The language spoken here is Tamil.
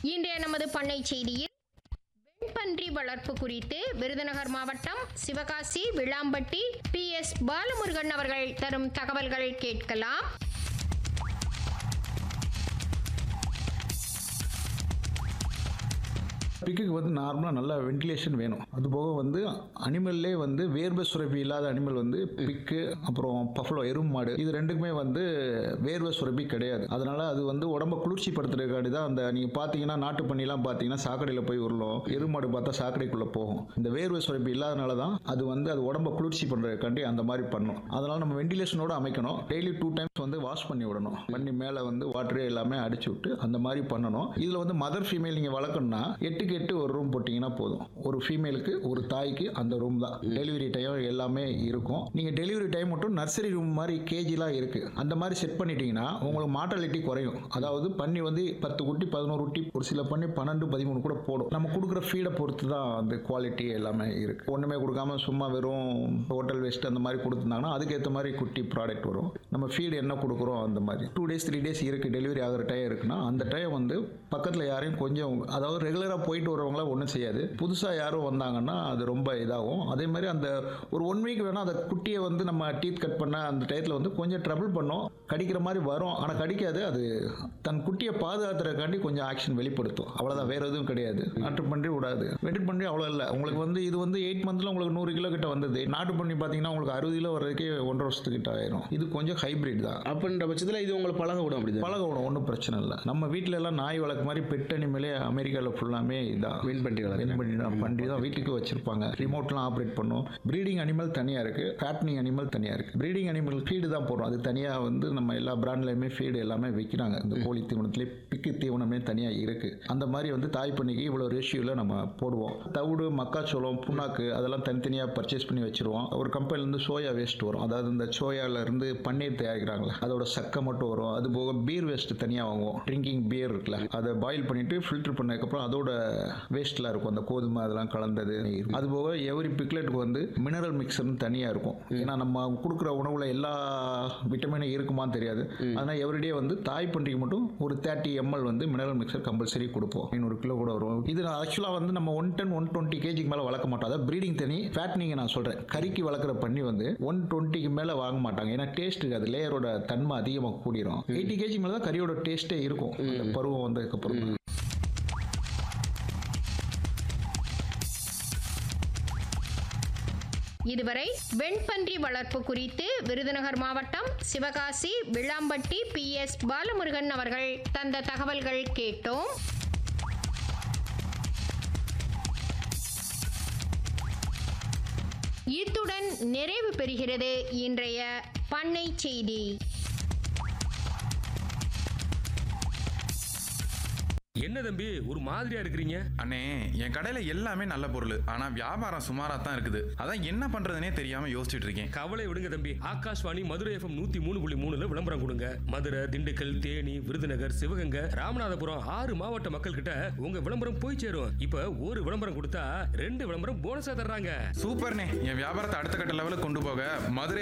இன்றைய நமது பண்ணை செய்தியில் வெண்பன்றி வளர்ப்பு குறித்து விருதுநகர் மாவட்டம் சிவகாசி விளாம்பட்டி பி எஸ் பாலமுருகன் அவர்கள் தரும் தகவல்கள் கேட்கலாம் பிக்குக்கு வந்து நார்மலாக நல்லா வென்டிலேஷன் வேணும் அது போக வந்து அனிமல்லே வந்து வேர்வை சுரப்பி இல்லாத அனிமல் வந்து பிக்கு அப்புறம் பஃபலோ எருமை மாடு இது ரெண்டுக்குமே வந்து வேர்வை சுரப்பி கிடையாது அதனால அது வந்து உடம்ப குளிர்ச்சிப்படுத்துறதுக்காண்டி தான் அந்த நீங்கள் பார்த்தீங்கன்னா நாட்டு பண்ணிலாம் பார்த்தீங்கன்னா சாக்கடையில் போய் உருளும் எருமாடு பார்த்தா சாக்கடைக்குள்ளே போகும் இந்த வேர்வை சுரப்பி இல்லாதனால தான் அது வந்து அது உடம்ப குளிர்ச்சி பண்ணுறதுக்காண்டி அந்த மாதிரி பண்ணும் அதனால நம்ம வென்டிலேஷனோட அமைக்கணும் டெய்லி டூ டைம்ஸ் வந்து வாஷ் பண்ணி விடணும் பண்ணி மேலே வந்து வாட்டரே எல்லாமே அடிச்சு விட்டு அந்த மாதிரி பண்ணணும் இதில் வந்து மதர் ஃபீமேல் நீங்கள் வளர்க்கணும்னா எட்டுக்கு எட்டு ஒரு ரூம் போட்டிங்கன்னா போதும் ஒரு ஃபீமேலுக்கு ஒரு தாய்க்கு அந்த ரூம் தான் டெலிவரி டைம் எல்லாமே இருக்கும் நீங்கள் டெலிவரி டைம் மட்டும் நர்சரி ரூம் மாதிரி கேஜிலாம் இருக்குது அந்த மாதிரி செட் பண்ணிட்டீங்கன்னா உங்களுக்கு மார்டாலிட்டி குறையும் அதாவது பண்ணி வந்து பத்து குட்டி பதினோரு குட்டி ஒரு சில பண்ணி பன்னெண்டு பதிமூணு கூட போடும் நம்ம கொடுக்குற ஃபீடை பொறுத்து தான் அந்த குவாலிட்டி எல்லாமே இருக்குது ஒன்றுமே கொடுக்காம சும்மா வெறும் ஹோட்டல் வேஸ்ட் அந்த மாதிரி கொடுத்துருந்தாங்கன்னா அதுக்கேற்ற மாதிரி குட்டி ப்ராடக்ட் வரும் நம்ம ஃபீடு என்ன கொடுக்குறோம் அந்த மாதிரி டூ டேஸ் த்ரீ டேஸ் இருக்குது டெலிவரி ஆகிற டைம் இருக்குன்னா அந்த டைம் வந்து பக்கத்தில் யாரையும் கொஞ்சம் அதாவது ரெகுலராக போயிட்டு வரவங்கள ஒன்றும் செய்யாது புதுசாக யாரும் வந்தாங்கன்னா அது ரொம்ப இதாகும் அதே மாதிரி அந்த ஒரு ஒன் வீக் வேணால் அந்த குட்டியை வந்து நம்ம டீத் கட் பண்ண அந்த டயத்தில் வந்து கொஞ்சம் ட்ரபிள் பண்ணும் கடிக்கிற மாதிரி வரும் ஆனால் கடிக்காது அது தன் குட்டியை பாதுகாத்துறதுக்காண்டி கொஞ்சம் ஆக்ஷன் வெளிப்படுத்தும் அவ்வளோதான் வேறு எதுவும் கிடையாது நாட்டு பண்ணி விடாது வெட்டு பண்ணி அவ்வளோ இல்லை உங்களுக்கு வந்து இது வந்து எயிட் மந்த்தில் உங்களுக்கு நூறு கிலோ கிட்ட வந்தது நாட்டு பண்ணி பார்த்தீங்கன்னா உங்களுக்கு அறுபது கிலோ வர்றதுக்கே ஒன்றரை வருஷத்துக்கிட்ட ஆயிரும் இது கொஞ்சம் ஹைபிரிட் தான் அப்படின்ற பட்சத்தில் இது உங்களை பழக விடும் அப்படி பழக விடும் ஒன்றும் பிரச்சனை இல்லை நம்ம வீட்டில எல்லாம் நாய் வளர்க்க மாதிரி பெட் அனிமலே அமெரிக்காவில் ஃபுல்லாமே இதான் வின் பண்ணி வின் பண்ணி தான் பண்ணி தான் வீட்டுக்கு வச்சிருப்பாங்க ரிமோட்லாம் ஆப்ரேட் பண்ணும் ப்ரீடிங் அனிமல் தனியாக இருக்கு ஃபேட்னிங் அனிமல் தனியாக இருக்கு ப்ரீடிங் அனிமல் ஃபீடு தான் போடுறோம் அது தனியாக வந்து நம்ம எல்லா பிராண்ட்லையுமே ஃபீடு எல்லாமே விற்கிறாங்க இந்த கோழி தீவனத்திலே பிக்கு தீவனமே தனியாக இருக்கு அந்த மாதிரி வந்து தாய் பண்ணிக்கு இவ்வளோ ரேஷியோவில் நம்ம போடுவோம் தவிடு மக்காச்சோளம் புண்ணாக்கு அதெல்லாம் தனித்தனியாக பர்ச்சேஸ் பண்ணி வச்சிருவோம் ஒரு கம்பெனிலேருந்து சோயா வேஸ்ட் வரும் அதாவது இந்த சோயால இருந்து பன்னீர் தயாரிக்கிறாங்களே அதோட சக்கை மட்டும் வரும் அது போக பீர் வேஸ்ட் தனியாக வாங்குவோம் ட்ரிங்கிங் பியர் இருக்குல்ல அதை பாயில் பண்ணிட்டு ஃபில்டர் பண்ணதுக்கப்புறம் அதோட வேஸ்ட்லாம் இருக்கும் அந்த கோதுமை அதெல்லாம் கலந்தது அது போக எவரி பிக்லெட்டுக்கு வந்து மினரல் மிக்சர்னு தனியாக இருக்கும் ஏன்னா நம்ம கொடுக்குற உணவுல எல்லா விட்டமினும் இருக்குமான்னு தெரியாது அதனால் எவ்ரிடே வந்து தாய் பன்றிக்கு மட்டும் ஒரு தேர்ட்டி எம்எல் வந்து மினரல் மிக்சர் கம்பல்சரி கொடுப்போம் ஐநூறு கிலோ கூட வரும் இது ஆக்சுவலாக வந்து நம்ம ஒன் டென் ஒன் டுவெண்ட்டி கேஜிக்கு மேலே வளர்க்க மாட்டோம் அதாவது ப்ரீடிங் தனி ஃபேட்னிங் நான் சொல்கிறேன் கறிக்கு வளர்க்குற பண்ணி வந்து ஒன் டுவெண்ட்டிக்கு மேலே வாங்க மாட்டாங்க ஏன்னா டேஸ்ட் இருக்காது லேயரோட தன்மை அதிகமாக கூடிரும் எயிட்டி கேஜி மேலே தான் கறியோட டேஸ்ட்டே இருக்கும் அந்த பருவம் வந்ததுக்கப்புறம் இதுவரை வெண்பன்றி வளர்ப்பு குறித்து விருதுநகர் மாவட்டம் சிவகாசி விளாம்பட்டி பி எஸ் பாலமுருகன் அவர்கள் தந்த தகவல்கள் கேட்டோம் இத்துடன் நிறைவு பெறுகிறது இன்றைய பண்ணை செய்தி என்ன தம்பி ஒரு மாதிரியா இருக்கிறீங்க அண்ணே என் கடையில எல்லாமே நல்ல பொருள் ஆனா வியாபாரம் சுமாரா தான் இருக்குது அதான் என்ன பண்றதுனே தெரியாம யோசிச்சுட்டு இருக்கேன் கவலை விடுங்க தம்பி ஆகாஷ்வாணி மதுரை எஃப்எம் நூத்தி மூணு புள்ளி மூணுல விளம்பரம் கொடுங்க மதுரை திண்டுக்கல் தேனி விருதுநகர் சிவகங்கை ராமநாதபுரம் ஆறு மாவட்ட மக்கள் கிட்ட உங்க விளம்பரம் போய் சேரும் இப்ப ஒரு விளம்பரம் கொடுத்தா ரெண்டு விளம்பரம் போனஸா தர்றாங்க சூப்பர்ண்ணே என் வியாபாரத்தை அடுத்த கட்ட லெவலுக்கு கொண்டு போக மதுரை